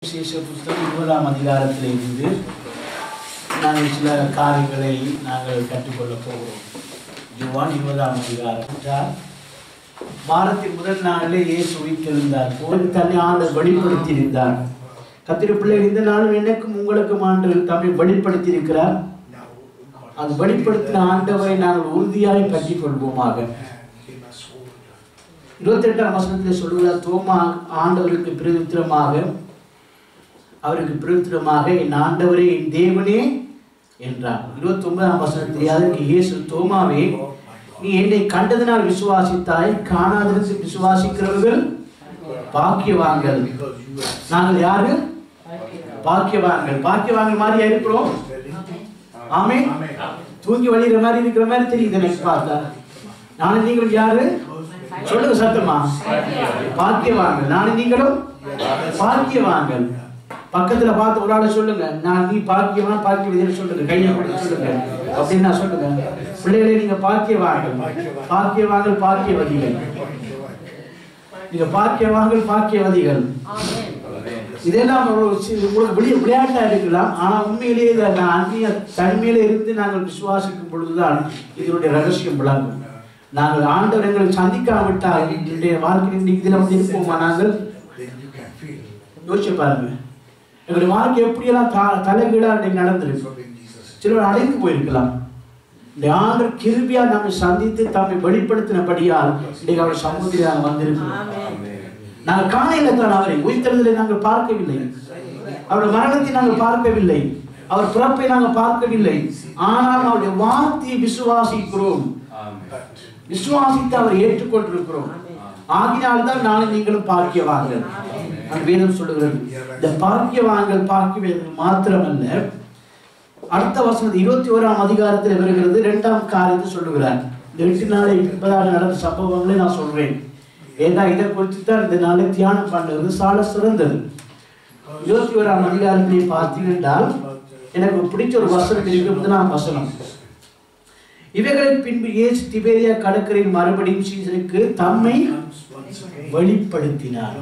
விசேஷ புஸ்தகம் இருபதாம் அதிகாரத்தில் இருந்து நாங்கள் சில காரியங்களை நாங்கள் கற்றுக்கொள்ளப் போகிறோம் ஜுவான் இருபதாம் அதிகாரம் என்றால் வாரத்தின் முதல் நாளிலே இயேசு உயிர்த்தெழுந்தார் போது தன்னை ஆண்டவர் வெளிப்படுத்தி இருந்தார் கத்திர பிள்ளை இந்த நாளும் எனக்கும் உங்களுக்கும் ஆண்டு தம்மை வெளிப்படுத்தி இருக்கிறார் அது வெளிப்படுத்தின ஆண்டவரை நாங்கள் உறுதியாய் பற்றிக் கொள்வோமாக இருபத்தி எட்டாம் வசனத்தில் சொல்லுகிறார் தோமா ஆண்டவருக்கு பிரதித்திரமாக அவருக்கு பிரதித்திரமாக என் ஆண்டவரே என் தேவனே என்றார் இருபத்தி ஒன்பதாம் வசனத்தில் அதற்கு இயேசு தோமாவே நீ என்னை கண்டதினால் விசுவாசித்தாய் காணாதது விசுவாசிக்கிறவர்கள் பாக்கியவான்கள் நாங்கள் யாரு பாக்கியவான்கள் பாக்கியவான்கள் மாதிரியா இருக்கிறோம் ஆமே தூங்கி வழிகிற மாதிரி இருக்கிற மாதிரி தெரியுது எனக்கு பார்த்தா நானும் நீங்களும் யாரு சொல்லுங்க சத்தமா பாக்கியவான்கள் நானும் நீங்களும் பாக்கியவான்கள் பக்கத்துல பார்த்து ஒரு ஆளை சொல்லுங்க நான் நீ பாக்கியவான் பாக்கியவதின்னு சொல்லுங்க கையை கொடுத்து சொல்லுங்க அப்படின்னு நான் சொல்லுங்க பிள்ளைகளே நீங்க பாக்கியவான்கள் பாக்கியவான்கள் பாக்கியவதிகள் நீங்க பாக்கியவான்கள் பாக்கியவதிகள் இதெல்லாம் ஒரு சி- உங்களுக்கு வெளிய விளையாட்டா இருக்கலாம் ஆனா உண்மையிலேயே இதை நான் அந்நிய தனிமையில இருந்து நாங்கள் விசுவாசிக்கும் பொழுதுதான் இதனுடைய ரகசியம் விளங்கும் நாங்கள் ஆண்டவர் எங்களை சந்திக்காவிட்டால் இன்றைய வாழ்க்கையில் இன்னைக்கு இதில் வந்து இருப்போமா நாங்கள் யோசிச்சு பாருங்க எங்களுடைய வாழ்க்கை எப்படியெல்லாம் த தலைகீழா இன்னைக்கு நடந்திருக்கு சிலர் அடைந்து போயிருக்கலாம் இந்த ஆண்டு கிருபியா நம்மை சந்தித்து தம்மை வெளிப்படுத்தினபடியால் இன்னைக்கு அவர் சமூகத்தில் நாங்கள் வந்திருக்கிறோம் நாங்கள் காணையில தான் அவரை உயிர்த்தெழுதலை நாங்கள் பார்க்கவில்லை அவருடைய மரணத்தை நாங்கள் பார்க்கவில்லை அவர் பிறப்பை நாங்கள் பார்க்கவில்லை ஆனால் அவருடைய வார்த்தையை விசுவாசிக்கிறோம் விசுவாசித்து அவரை ஏற்றுக்கொண்டிருக்கிறோம் ஆகினால் தான் நாளை நீங்களும் பாக்கியவாங்கள் அந்த வேதம் சொல்லுகிறது இந்த பாக்கியவாங்கள் பாக்கியவேதம் மாத்திரமல்ல அடுத்த வசனம் இருபத்தி ஓராம் அதிகாரத்தில் வருகிறது இரண்டாம் காரியத்தை சொல்லுகிறார் இந்த எட்டு நாளை முப்பதாக நடந்த சம்பவங்களை நான் சொல்றேன் ஏன்னா இதை குறித்து தான் இந்த நாளை தியானம் பண்ணுறது சால சிறந்தது இருபத்தி ஓராம் அதிகாரத்திலே பார்த்தீங்கன்றால் எனக்கு பிடிச்ச ஒரு வசனம் இருக்கு முதலாம் வசனம் இவைகளின் பின்பு இயேசு திபேரியா கடற்கரையில் மறுபடியும் சீசனுக்கு தம்மை வெளிப்படுத்தினார்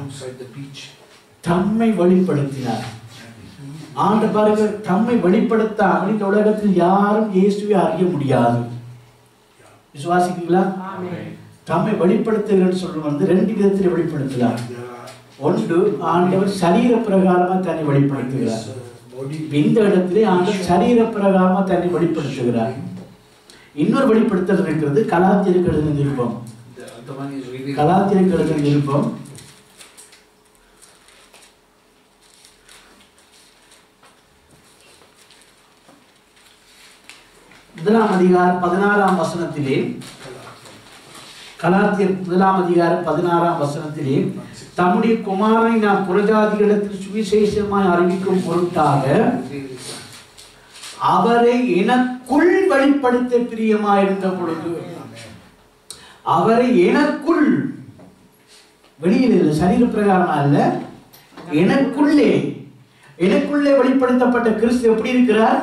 தம்மை வெளிப்படுத்தினார் ஆண்டு பாருங்க தம்மை வெளிப்படுத்தாமல் இந்த உலகத்தில் யாரும் இயேசுவை அறிய முடியாது விசுவாசிக்கிறீங்களா தம்மை வெளிப்படுத்துகிறன்னு சொல்றது வந்து ரெண்டு விதத்தில் வெளிப்படுத்தலாம் ஒன்று ஆண்டவர் சரீர பிரகாரமா தன்னை வெளிப்படுத்துகிறார் இந்த இடத்திலே ஆண்டவர் சரீர பிரகாரமா தன்னை வெளிப்படுத்துகிறார் இன்னொரு வெளிப்படுத்தல் இருக்கிறது கலாத்தியருக்கு எழுதின நிருபம் கலாத்தியருக்கு எழுதின நிருபம் முதலாம் அதிகாரம் பதினாறாம் வசனத்திலே கலாத்தியர் முதலாம் அதிகாரம் பதினாறாம் வசனத்திலே தம்முடைய குமாரனை நாம் புறஜாதிகளிடத்தில் சுவிசேஷமாய் அறிவிக்கும் பொருட்டாக அவரை எனக்குள் வெளிப்படுத்த பிரியமாயிருந்த பொழுது அவரை எனக்குள் வெளியில் இல்லை சரீர பிரகாரமா அல்ல எனக்குள்ளே எனக்குள்ளே வெளிப்படுத்தப்பட்ட கிறிஸ்து எப்படி இருக்கிறார்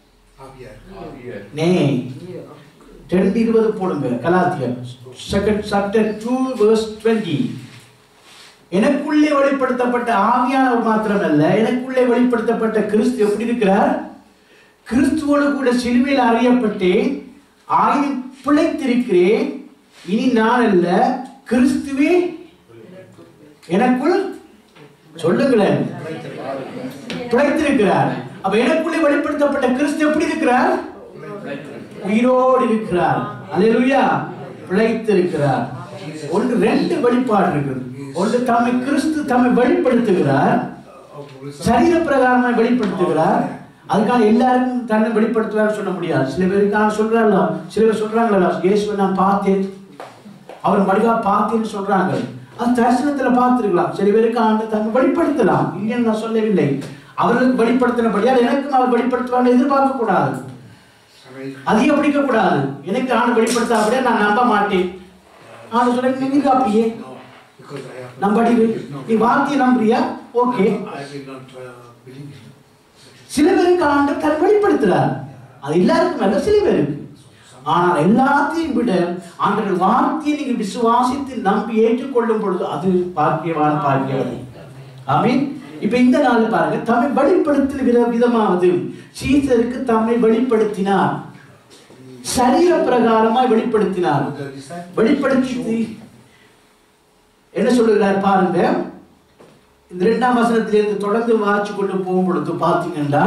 நே ரெண்டு இருபது போடுங்க கலாத்தியர் second chapter two verse twenty எனக்குள்ளே வெளிப்படுத்தப்பட்ட ஆவியானவர் மாத்திரமல்ல எனக்குள்ளே வெளிப்படுத்தப்பட்ட கிறிஸ்து எப்படி இருக்கிறார் கிறிஸ்துவோடு கூட சிலுவையில் அறியப்பட்டேன் ஆயுள் பிழைத்திருக்கிறேன் இனி நான் அல்ல கிறிஸ்துவே எனக்குள் சொல்லுங்களேன் பிழைத்திருக்கிறார் அப்ப எனக்குள்ளே வெளிப்படுத்தப்பட்ட கிறிஸ்து எப்படி இருக்கிறார் உயிரோடு இருக்கிறார் அல்லேலூயா பிழைத்திருக்கிறார் ஒன்று ரெண்டு வெளிப்பாடு இருக்குது ஒன்று தம்மை கிறிஸ்து தம்மை வெளிப்படுத்துகிறார் சரீர பிரகாரமாக வெளிப்படுத்துகிறார் அதுக்கான எல்லாருக்கும் தன்னை வெளிப்படுத்துவார் சொல்ல முடியாது சில பேருக்கான சொல்றாங்களா சில பேர் சொல்றாங்களா இயேசுவை நான் பார்த்தேன் அவர் மடிகா பார்த்தேன்னு சொல்றாங்க அது தரிசனத்துல பார்த்திருக்கலாம் சில பேருக்கு ஆண்டு தன்னை வெளிப்படுத்தலாம் இல்லைன்னு நான் சொல்லவில்லை அவர்களுக்கு வெளிப்படுத்தினபடியால் எனக்கும் அவர் வெளிப்படுத்துவாங்க எதிர்பார்க்க கூடாது அதிகம் பிடிக்க கூடாது எனக்கு ஆண்டு வெளிப்படுத்த அப்படியே நான் நம்ப மாட்டேன் ஆண்டு சொல்ல நீங்க அப்படியே நம்படி நீ வார்த்தையை நம்புறியா ஓகே சில பேருக்கு ஆண்டு தன் வெளிப்படுத்துறார் அது எல்லாருக்கும் அல்ல சில பேருக்கு ஆனால் எல்லாத்தையும் விட ஆண்டவர் வார்த்தையை நீங்கள் விசுவாசித்து நம்பி ஏற்றுக்கொள்ளும் பொழுது அது பாக்கியவான் பாக்கியவதி ஆமீன் இப்ப இந்த நாள் பாருங்க தம்மை வெளிப்படுத்தின வித விதமாவது சீசருக்கு தம்மை வெளிப்படுத்தினார் சரீர பிரகாரமாய் வெளிப்படுத்தினார் The disciples வெளிப்படுத்தி என்ன சொல்லுகிறார் பாருங்க இந்த இரண்டாம் வசனத்திலிருந்து தொடர்ந்து வாசிச்சு கொண்டு போகும் பொழுது பார்த்தீங்கன்னா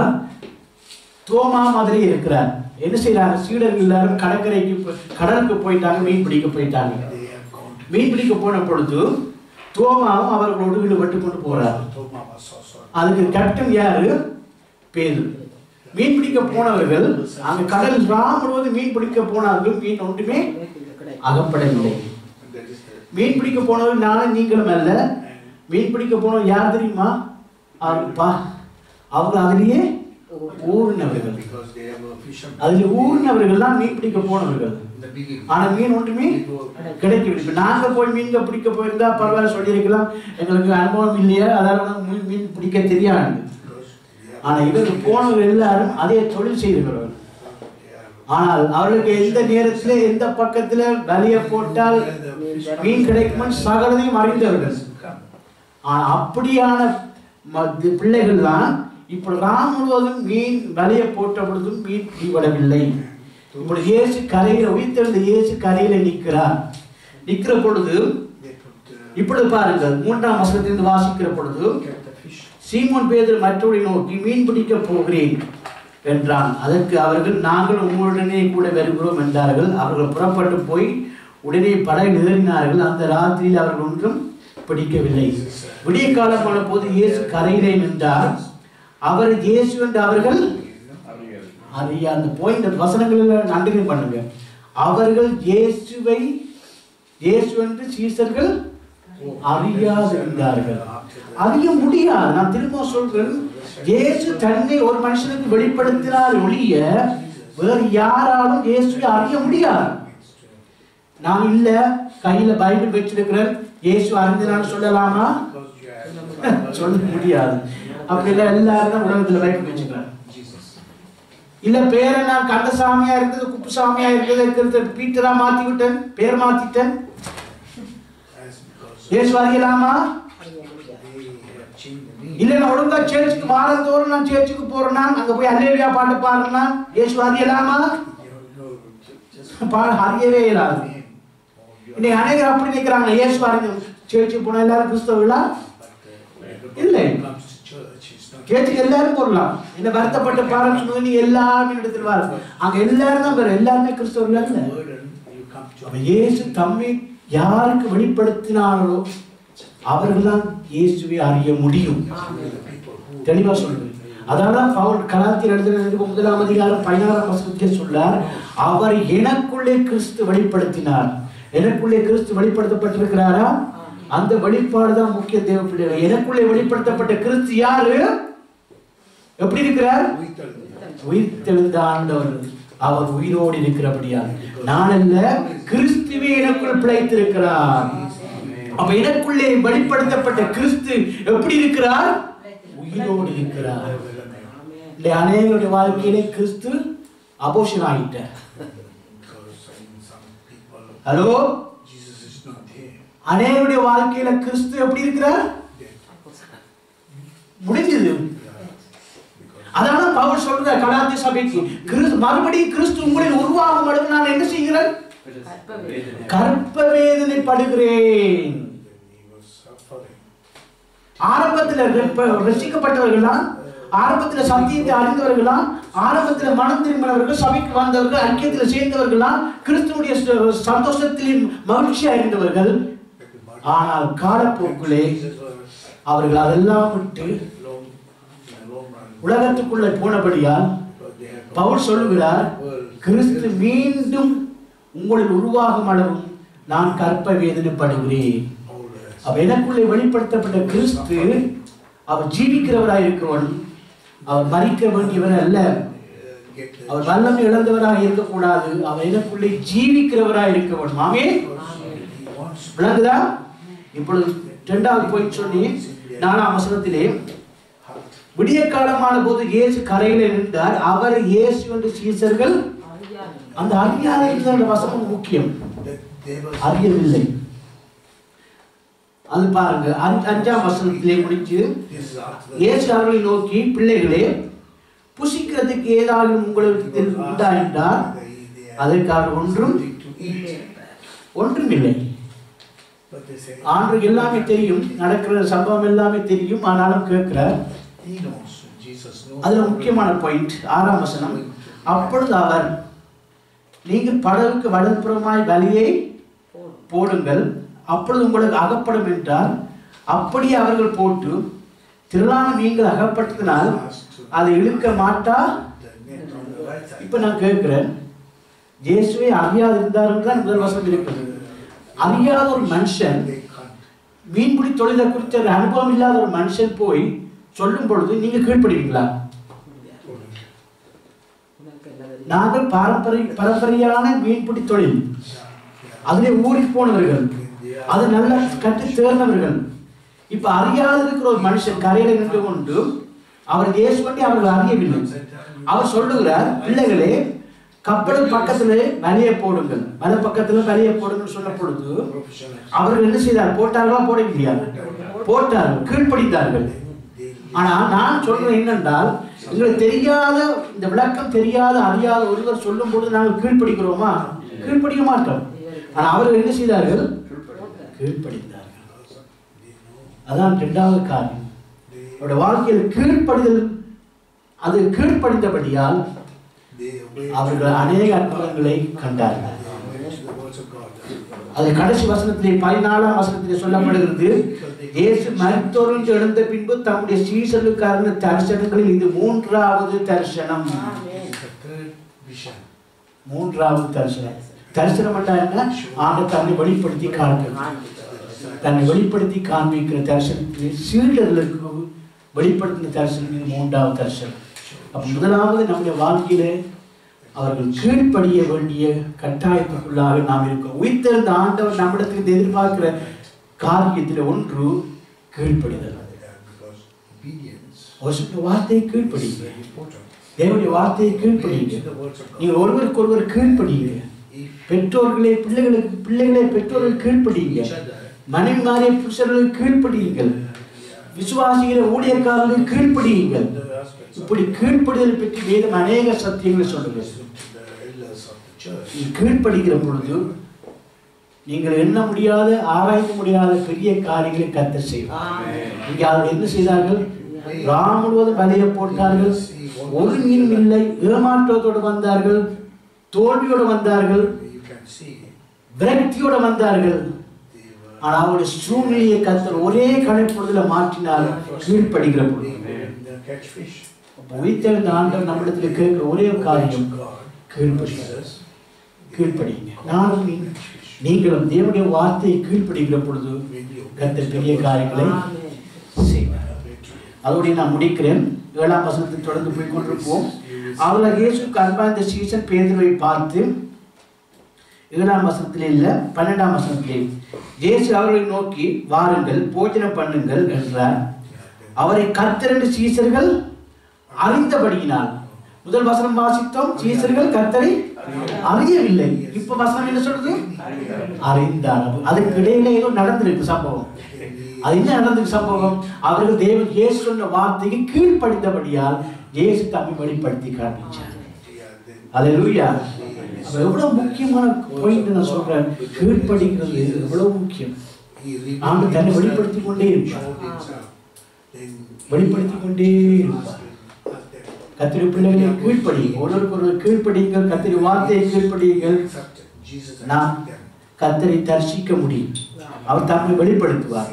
தோமா மாதிரி இருக்கிறார் என்ன செய்யறாங்க சீடர்கள் எல்லாரும் கடற்கரைக்கு போ- கடலுக்கு போயிட்டாங்க மீன் பிடிக்க போயிட்டாங்க they have gone to மீன் பிடிக்க போன பொழுது தோமாவும் அவர்களோடு ஈடுபட்டு கொண்டு போறார் Thomas was also அதுக்கு கேப்டன் யாரு பேரு மீன் பிடிக்க போனவர்கள் அங்க கடல் ரா முழுவதும் மீன் பிடிக்க போனார்கள் மீன் ஒன்றுமே அகப்படவில்லை that is the மீன் பிடிக்க போனவர் நானும் நீங்களும் அல்ல மீன் பிடிக்க போனவர் யார் தெரியுமா அவருப்பா அவங்க அதுலயே ஊறினவர்கள் because they have a fisherman அதுல ஊறினவர்கள் தான் மீன் பிடிக்க போனவர்கள் in the beginning. ஆனா மீன் ஒன்றுமே They go- கிடைக்கவில்லை இப்ப நாங்க போய் மீன்க பிடிக்க போயிருந்தா பரவாயில்ல சொல்லியிருக்கலாம் எங்களுக்கு அனுபவம் இல்லையா அதாவது மீன் மீன் பிடிக்க தெரியாது because they have- ஆனா இவர்கள் போனவர்கள் எல்லாரும் அதே தொழில் செய்தவர்கள் they are- ஆனால் அவர்களுக்கு எந்த நேரத்துல எந்த பக்கத்துல வலைய போட்டால் the fisherman- மீன் கிடைக்கும்னு சகலதையும் அறிந்தவர்கள் Come. ஆனா அப்படியான ம- தி- பிள்ளைகள்லாம் இப்படி ராம் முழுவதும் மீன் வலைய போட்ட பொழுதும் மீன் பிடிபடவில்லை இப்படி இயேசு கரையில உயிர்த்தெழுந்த இயேசு கரையில நிற்கிறார் நிற்கிற பொழுது They put uh, இப்பொழுது பாருங்கள் மூன்றாம் வசனத்திலிருந்து வாசிக்கிற பொழுது kept the fish. சீமோன் பேதர் மற்றவரை நோக்கி மீன் பிடிக்க போகிறேன் என்றான் அதற்கு அவர்கள் நாங்கள் உங்களுடனே கூட வருகிறோம் என்றார்கள் அவர்கள் புறப்பட்டு போய் உடனே படகு ஏறினார்கள் அந்த ராத்திரியில் அவர்கள் ஒன்றும் பிடிக்கவில்லை விடிய காலமான போது இயேசு கரையிலே நின்றார் அவர் இயேசு என்று அவர்கள் அறியா அந்த பாயிண்ட் அந்த வசனங்களில் நன்றி பண்ணுங்க அவர்கள் இயேசுவை இயேசு என்று சீசர்கள் அறியாதிருந்தார்கள் அறிய முடியாது நான் திரும்ப சொல்றேன் இயேசு தன்னை ஒரு மனுஷனுக்கு வெளிப்படுத்தினார் ஒழிய வேறு யாராலும் இயேசுவை அறிய முடியாது நான் இல்ல கையில பைபிள் வச்சிருக்கிறேன் இயேசு அறிந்தினான்னு சொல்லலாமா Because you have சொல்ல முடியாது அப்படி இல்லை எல்லாரும் தான் உலகத்துல பைபிள் வச்சுக்கிறாங்க Jesus. இல்ல பேரை நான் கந்தசாமியா இருக்குது குப்புசாமியா இருக்குது இருக்கிறது பீட்டரா மாத்தி விட்டேன் பேர் மாத்திட்டேன் That's because இயேசு அறியலாமா they have changed the name. இல்ல நான் ஒழுங்கா சேர்ச்சுக்கு வாரந்தோறும் நான் சேர்ச்சுக்கு போறேன்னா அங்க போய் அல்லேலியா பாட்டு பாடுறேன்னா இயேசு அறியலாமா You know, just பா அறியவே இயலாது name. or your- இன்னைக்கு அநேகர் அப்படி நிக்கிறாங்க இயேசு அறிஞ்சு சேர்ச்சுக்கு போனா எல்லாரும் கிறிஸ்தவர்களா But uh, everybody இல்லை. who comes to church is not. சேர்ச்சுக்கு எல்லாரும் போடலாம் என்ன வருத்தப்பட்ட பாருன்னு சொன்னது நீ எல்லாமே இடத்துல வாருங்க அங்க எல்லாரும் தான் பேர் எல்லாருமே கிறிஸ்தவர்கள் The அல்ல word and you come to. அப்ப இயேசு தம்மை யாருக்கு வெளிப்படுத்தினார்களோ அவர்கள்தான் இயேசுவை அறிய முடியும் The people who. தெளிவா சொல்லுது அதனால பவுல் கலாத்தியர் எழுதுறது முதலாம் அதிகாரம் பதினாறாம் வசனத்தை சொல்லார் அவர் எனக்குள்ளே கிறிஸ்து வெளிப்படுத்தினார் எனக்குள்ளே கிறிஸ்து வெளிப்படுத்தப்பட்டிருக்கிறாரா அந்த வெளிப்பாடு தான் முக்கிய தேவ பிள்ளைகள் எனக்குள்ளே வெளிப்படுத்தப்பட்ட கிறிஸ்து யாரு எப்படி இருக்கிறார் With the- உயிர்த்தெழுந்த ஆண்டவர் அவர் உயிரோடு இருக்கிறபடியால் நான் அல்ல கிறிஸ்துவே எனக்குள் பிழைத்திருக்கிறார் அப்ப எனக்குள்ளே வெளிப்படுத்தப்பட்ட கிறிஸ்து எப்படி இருக்கிறார் உயிரோடு இருக்கிறார் இல்லை அநேகருடைய வாழ்க்கையிலே கிறிஸ்து அபோஷன் ஆகிட்டார் Because in some people, hello Jesus is not here. அநேகருடைய வாழ்க்கையில கிறிஸ்து எப்படி இருக்கிறார் Dead. முடிஞ்சது Because அதனால பவுல் சொல்ற கலாத்திய சபைக்கு கிறிஸ்து மறுபடியும் கிறிஸ்து உங்களில் உருவாகும் அளவு நான் என்ன செய்கிறேன் கற்ப வேதனைப்படுகிறேன் then he was suffering. ஆரம்பத்துல ரெப்ப- ரசிக்கப்பட்டவர்களா ஆரம்பத்துல சத்தியத்தை அறிந்தவர்களா ஆரம்பத்துல மனம் திரும்பினவர்கள் சபைக்கு வந்தவர்கள் ஐக்கியத்துல சேர்ந்தவர்களா கிறிஸ்துவுடைய ச- சந்தோஷத்தில் மகிழ்ச்சியா இருந்தவர்கள் But the Martin- ஆனால் காலப்போக்கிலே Jesus was அவர்கள் அதெல்லாம் விட்டு long, in the long run. உலகத்துக்குள்ள போனபடியால் Because they have Pavul சொல்லுகிறார் world. கிறிஸ்து மீண்டும் உங்களில் உருவாகும் அளவும் நான் கற்ப வேதனைப்படுகிறேன் All the- அவ எனக்குள்ளே வெளிப்படுத்தப்பட்ட கிறிஸ்து அவர் ஜீவிக்கிறவராய் இருக்கிறவன் அவர் மறிக்க வேண்டியவர் அல்ல uh, get the- அவர் வல்லமை இழந்தவராக இருக்கக்கூடாது அவர் எனக்குள்ளே ஜீவிக்கிறவராய் இருக்கவன் மாமே Because he wants to விளங்குதா இப்பொழுது இரண்டாவது போய் சொல்லி நாலாம் வசனத்திலே heart. விடிய காலமான போது இயேசு கரையில நின்றார் அவர் இயேசு என்று சீசர்கள் அந்த அறியாத வசனம் முக்கியம் That they were அறியவில்லை அது பாருங்க அஞ்சு- அஞ்சாம் வசனத்திலே முடிச்சு This is after the இயேசு அவர்களை நோக்கி பிள்ளைகளே புசிக்கிறதுக்கு ஏதாவது உங்களுக்கு உண்டா என்றால் அதற்கு அவர் ஒன்றும் something to eat. ஒன்றும் இல்லை But they say, ஆண்டுக்கு எல்லாமே தெரியும் நடக்கிற சம்பவம் எல்லாமே தெரியும் ஆனாலும் கேட்கிறார் he knows, Jesus knows. அதுல முக்கியமான பாயிண்ட் ஆறாம் வசனம் அப்பொழுது அவர் நீங்கள் படகுக்கு வலதுபுறமாய் வலியை போடுங்கள் அப்பொழுது உங்களுக்கு அகப்படும் என்றார் அப்படியே அவர்கள் போட்டு திரளான நீங்கள் அகப்பட்டதினால் அதை இழுக்க மாட்டா The net on the right side. இப்ப நான் கேட்கிறேன் இயேசுவை அறியாது இருந்தார்கள் தான் முதல் வசனம் இருக்கிறது அறியாத ஒரு மனுஷன் They can't. மீன்பிடி தொழிலை குறித்த ஒரு அனுபவம் இல்லாத ஒரு மனுஷன் போய் சொல்லும் பொழுது நீங்க கீழ்ப்படுவீங்களா நாங்கள் பாரம்பரிய பரம்பரையான மீன்பிடி தொழில் அதிலே ஊறி போனவர்கள் அதை நல்லா கற்று தேர்ந்தவர்கள் இப்ப அறியாது இருக்கிற ஒரு மனுஷன் கரையில நின்று கொண்டு அவர் இயேசுவண்டி அவர்கள் அறியவில்லை அவர் சொல்லுகிறார் பிள்ளைகளே கப்பலுக்கு பக்கத்துல வலையை போடுங்கள் வலை பக்கத்துல வலையை போடுங்கள் சொன்ன பொழுது Professional. அவர்கள் என்ன செய்தார் போட்டார்களா போடவில்லையா போட்டார்கள் கீழ்ப்படித்தார்கள் ஆனா நான் சொல்றேன் என்னென்றால் எங்களுக்கு தெரியாத இந்த விளக்கம் தெரியாத அறியாத ஒருவர் சொல்லும் பொழுது நாங்கள் கீழ்ப்படிக்கிறோமா கீழ்ப்படிக்க மாட்டோம் ஆனா அவர்கள் என்ன செய்தார்கள் கீழ்ப்படித்தார்கள் They know. அதான் இரண்டாவது காரியம் They, அவருடைய வாழ்க்கையில் கீழ்ப்படிதல் அது கீழ்ப்படிந்தபடியால் they obey. அவர்கள் அநேக அற்புதங்களை கண்டார்கள் They obey to the words of God. அது கடைசி வசனத்திலே பதினாலாம் வசனத்திலே சொல்லப்படுகிறது இயேசு மருத்துவருந்து எழுந்த பின்பு தம்முடைய சீசனுக்கான தரிசனங்களில் இது மூன்றாவது தரிசனம் It's the third vision. மூன்றாவது தரிசனம் தரிசனம் என்றால் என்ன ஆண்டு தன்னை வெளிப்படுத்தி காண்கிறது தன்னை வெளிப்படுத்தி காண்பிக்கிற தரிசனத்தில் சீடர்களுக்கு வெளிப்படுத்தின தரிசனம் இது மூன்றாவது தரிசனம் அப்ப முதலாவது நம்முடைய வாழ்க்கையிலே அவர்கள் கீழ்ப்படிய வேண்டிய கட்டாயத்துக்குள்ளாக நாம் இருக்கோம் உயிர்த்தெழுந்த ஆண்டவர் நம்மிடத்தில் எதிர்பார்க்கிற காரியத்தில் ஒன்று கீழ்ப்படிதல் Because obedience ஒரு சொன்ன வார்த்தையை is கீழ்ப்படிங்க very important. தேவனுடைய வார்த்தையை Obey கீழ்ப்படிங்க to the words of God. நீங்கள் ஒருவருக்கு ஒருவர் கீழ்ப்படிங்க If பெற்றோர்களே பிள்ளைகளுக்கு பிள்ளைகளே பெற்றோர்கள் கீழ்ப்படிங்க each other, மனைவிமாரே புருஷர்களுக்கு கீழ்ப்படியுங்கள் விசுவாசிகளை ஊழியக்காரர்கள் கீழ்ப்படியுங்கள் the husbands இப்படி கீழ்ப்படிதல் பற்றி வேதம் அநேக சத்தியங்களை சொல்லுங்க listen to the elders of the church. நீ கீழ்ப்படுகிற பொழுது நீங்கள் எண்ண முடியாத ஆராய்ந்து முடியாத பெரிய காரியங்களை கத்த செய்வார் இங்கே அவர்கள் என்ன செய்தார்கள் ராம் முழுவதும் வலையை போட்டார்கள் ஒரு மீனும் இல்லை ஏமாற்றத்தோடு வந்தார்கள் தோல்வியோடு வந்தார்கள் You can see விரக்தியோடு வந்தார்கள் they were ஆனால் அவருடைய சூழ்நிலையை கத்தர் ஒரே கடைப்பொழுதுல மாற்றினால் கீழ்ப்படுகிற they பொழுது couldn't catch fish. உயிர்த்தெழுந்த ஆண்டவர் நம்மிடத்தில் கேட்கிற ஒரே ஒரு காரியம் God, கீழ்ப்படுகிறது Jesus, கீழ்ப்படிங்க நானும் நீ- நீங்களும் தேவனுடைய வார்த்தையை கீழ்ப்படுகிற பொழுது when you கத்தர் பெரிய காரியங்களை செய்வார் அதோடு நான் முடிக்கிறேன் ஏழாம் வசனத்தை தொடர்ந்து போய் கொண்டிருப்போம் அவர்கள் இயேசுக்கு அன்பா இந்த சீசன் பேதுருவை பார்த்து ஏழாம் வசனத்திலே இல்ல பன்னெண்டாம் வசனத்திலே இயேசு அவர்களை நோக்கி வாருங்கள் போஜனம் பண்ணுங்கள் என்றார் அவரை கர்த்தரண்டு சீசர்கள் அறிந்தபடியினால் முதல் வசனம் வாசித்தோம் சீசர்கள் கர்த்தரை அறியவில்லை இப்ப வசனம் என்ன சொல்றது அறிந்தார் அதுக்கு இடையில ஏதோ நடந்திருக்கு சம்பவம் அது என்ன நடந்திருக்கு சம்பவம் அவர்கள் தேவன் இயேசு சொன்ன வார்த்தைக்கு கீழ்ப்படிந்தபடியால் இயேசு தம்மை வெளிப்படுத்தி காண்பிச்சார் அல்லேலூயா அப்ப எவ்வளவு முக்கியமான பாயிண்ட் நான் சொல்றேன் கீழ்ப்படிக்கிறது எவ்வளவு முக்கியம் ஆண்டு தன்னை வெளிப்படுத்திக் கொண்டே இருப்பார் வெளிப்படுத்திக் கொண்டே இருப்பார் கத்திரி பிள்ளைகளை கீழ்ப்படியுங்கள் ஒருவருக்கு ஒருவர் கீழ்ப்படியுங்கள் கத்திரி வார்த்தையை கீழ்ப்படியுங்கள் நாம் கத்தரை தரிசிக்க முடியும் அவர் தம்மை வெளிப்படுத்துவார்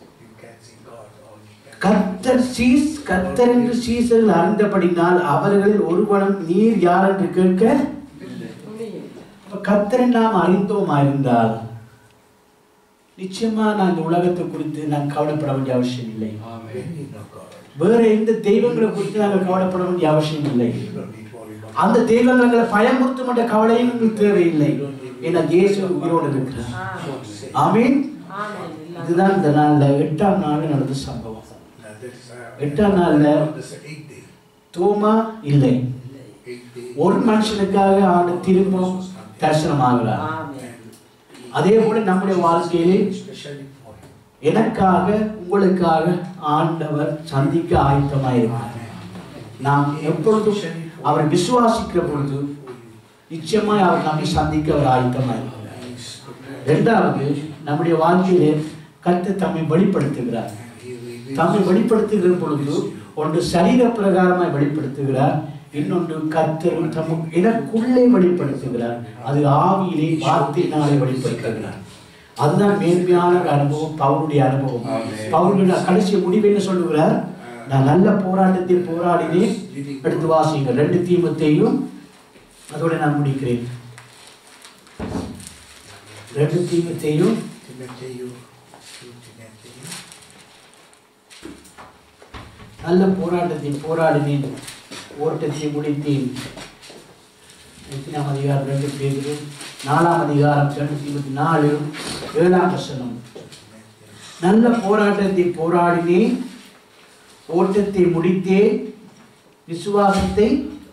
கர்த்தர் சீஸ் கர்த்தர் என்று சீசர்கள் அறிந்தபடினால் அவர்களில் ஒருவனும் நீர் யார் என்று கேட்க அப்ப கர்த்தரை நாம் அறிந்தோமா இருந்தால் நிச்சயமா நான் இந்த உலகத்தை குறித்து நான் கவலைப்பட வேண்டிய அவசியம் இல்லை வேற எந்த தெய்வங்களை குறித்து நாங்கள் கவலைப்பட வேண்டிய அவசியம் இல்லை அந்த தெய்வங்களை பயமுறுத்தும் என்ற கவலையும் உங்களுக்கு தேவையில்லை ஏன்னா இயேசு உயிரோடு இருக்கிறார் ஆமீன் இதுதான் இந்த நாள்ல எட்டாம் நாள் நடந்த சம்பவம் எட்டாம் நாள்ல தோமா இல்லை ஒரு மனுஷனுக்காக ஆண்டு திரும்ப தரிசனம் ஆகிறார் அதே போல நம்முடைய வாழ்க்கையிலே எனக்காக உங்களுக்காக ஆண்டவர் சந்திக்க ஆயத்தமாயிருக்கிறார் நாம் எப்பொழுதும் அவரை விசுவாசிக்கிற பொழுது நிச்சயமாய் அவர் நம்மை சந்திக்க அவர் ஆயத்தமாயிருக்கிறார் He's prepared. இரண்டாவது நம்முடைய வாழ்க்கையிலே கர்த்தர் தம்மை வெளிப்படுத்துகிறார் And he reveals தம்மை வெளிப்படுத்துகிற பொழுது ஒன்று சரீர பிரகாரமாய் வெளிப்படுத்துகிறார் இன்னொன்று கர்த்தர் தம் எனக்குள்ளே வெளிப்படுத்துகிறார் அது ஆவியிலே வார்த்தையினாலே வெளிப்படுத்துகிறார் அதுதான் மேன்மையான ஒரு அனுபவம் பவுனுடைய அனுபவம் ஆமென். பவுனுடைய கடைசி முடிவு என்ன சொல்லுகிறார் நான் நல்ல போராட்டத்தில் போராடினேன் எடுத்து வாசிங்க ரெண்டு தீமத்தையும் அதோட நான் முடிக்கிறேன் ரெண்டு தீமத்தையும் Timoteo, to Timoteo. நல்ல போராட்டத்தில் போராடினேன் ஓட்டத்தை முடித்தேன் எத்தனாம் அதிகாரம் ரெண்டு பேரு நாலாம் அதிகாரம் ரெண்டு இருபத்தி நாலு ஏழாம் வசனம் நல்ல போராட்டத்தில் போராடினேன் ஓட்டத்தை முடித்தேன் விசுவாசத்தை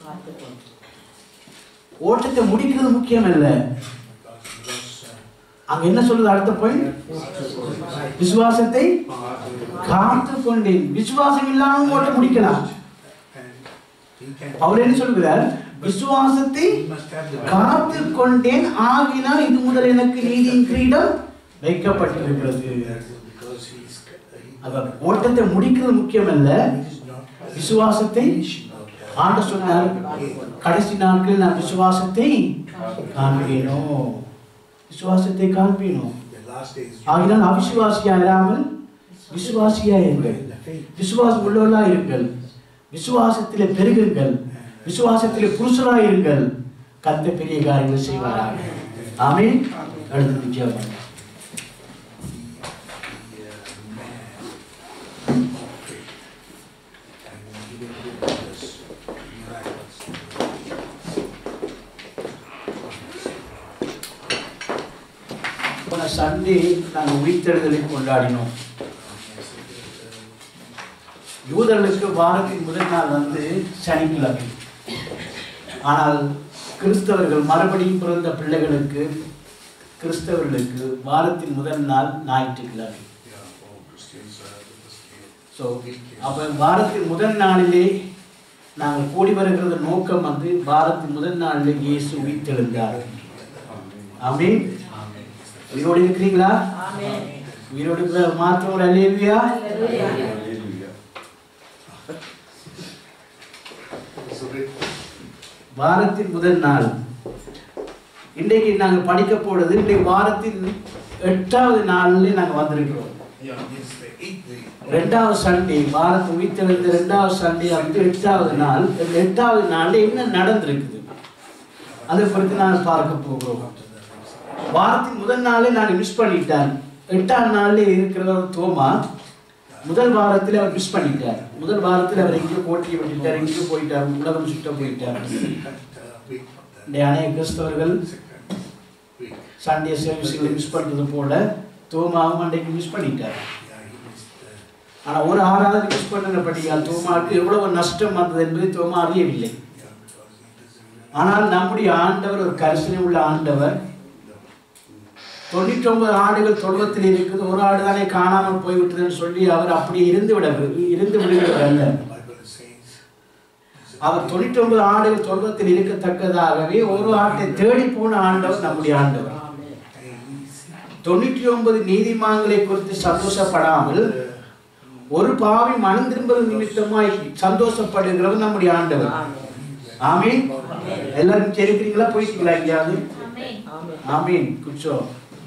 ஓட்டத்தை முடிக்கிறது முக்கியம் அல்ல Because அங்க என்ன சொல்லுது அடுத்த பாயிண்ட் விசுவாசத்தை காத்து கொண்டேன் விசுவாசம் இல்லாமல் ஓட்ட முடிக்கலாம் and he can. அவர் என்ன சொல்கிறார் விசுவாசத்தை He must have the. காத்து கொண்டேன் ஆகினால் இது முதல் எனக்கு நீதியின் கிரீடம் வைக்கப்பட்டிருக்கிறது Because he is. he- அவர் ஓட்டத்தை முடிக்கிறது முக்கியமல்ல He is not. விசுவாசத்தை finishing out. ஆண்ட சொன்னார் கடைசி நாட்களில் நான் விசுவாசத்தை காண்பேனோ விசுவாசத்தை காண்பேனோ The last days. ஆகினால் அவிசுவாசியா இராமல் விசுவாசியா இருங்கள் In the faith. விசுவாசம் உள்ளவர்களா இருங்கள் விசுவாசத்திலே பெருகுங்கள் விசுவாசத்திலே புருஷராக இருங்கள் கத்த பெரிய காரியங்கள் செய்வாராக ஆமென் அடுத்து நிச்சயம் The, the uh, man of faith. And he will do wonders, miracles. போன சண்டே நாங்கள் உயிர்த்தெழுதலை கொண்டாடினோம் யூதர்களுக்கு வாரத்தின் முதல் நாள் வந்து சனிக்கிழமை ஆனால் கிறிஸ்தவர்கள் மறுபடியும் பிறந்த பிள்ளைகளுக்கு கிறிஸ்தவர்களுக்கு வாரத்தின் முதல் நாள் ஞாயிற்றுக்கிழமை Yeah, all Christians are with us here. So அப்போ வாரத்தின் முதல் நாளிலே நாங்கள் கூடி வருகிறது நோக்கம் வந்து வாரத்தின் முதல் நாளிலே இயேசு உயிர்த்தெழுந்தார் ஆமென் உயிரோடு இருக்கிறீங்களா உயிரோடு இருக்கிற மாற்றம் ஒரு அல்லேலுயா வாரத்தின் முதல் நாள் இன்றைக்கு நாங்கள் படிக்க போறது இன்றைக்கு வாரத்தின் எட்டாவது நாள்ல நாங்கள் வந்திருக்கிறோம் Yeah, this is the eighth day. ரெண்டாவது சண்டே வாரத்து உயிர்த்தெழுந்த ரெண்டாவது சண்டே வந்து எட்டாவது நாள் இந்த எட்டாவது நாள்ல என்ன நடந்திருக்குது அதை குறித்து நான் பார்க்க போகிறோம் வாரத்தின் முதல் நாளே நான் மிஸ் பண்ணிட்டேன் எட்டாம் நாள்ல இருக்கிறவர் தோமா முதல் வாரத்தில் அவர் மிஸ் பண்ணிட்டார் முதல் வாரத்தில் அவர் எங்கேயோ போட்டியை விட்டுட்டார் எங்கேயோ போயிட்டார் உலகம் சுத்த போயிட்டார் Second uh, week of the இந்த அநேக கிறிஸ்தவர்கள் second week. சண்டே சர்வீஸுகளை மிஸ் பண்ணுறது போல தோமாவும் அன்றைக்கு மிஸ் பண்ணிட்டார் Yeah, he missed the. ஆனா ஒரு ஆறாவது மிஸ் பண்ணினபடியால் தோமாவுக்கு எவ்வளவு நஷ்டம் வந்தது என்பதை தோமா அறியவில்லை Yeah, because he doesn't. ஆனால் நம்முடைய ஆண்டவர் ஒரு கரிசனை உள்ள ஆண்டவர் தொண்ணூற்றி ஒன்பது ஆடுகள் தொழுவத்தில் இருக்குது ஒரு ஆடு தானே காணாமல் போய்விட்டதுன்னு சொல்லி அவர் அப்படி இருந்து விட இருந்து விடுகிறவர் அல்ல The Bible says. அவர் தொண்ணூற்றி ஒன்பது ஆடுகள் தொழுவத்தில் இருக்கத்தக்கதாகவே ஒரு ஆட்டை தேடி போன ஆண்டவர் நம்முடைய ஆண்டவர் தொண்ணூற்றி ஒன்பது நீதிமான்களை குறித்து சந்தோஷப்படாமல் ஒரு பாவி மனம் திரும்புவது நிமித்தமாய் சந்தோஷப்படுகிறவர் நம்முடைய ஆண்டவர் ஆமீன் எல்லாரும் தெரிக்கிறீங்களா போயிட்டீங்களா எங்கேயாவது ஆமீன் குச்சோ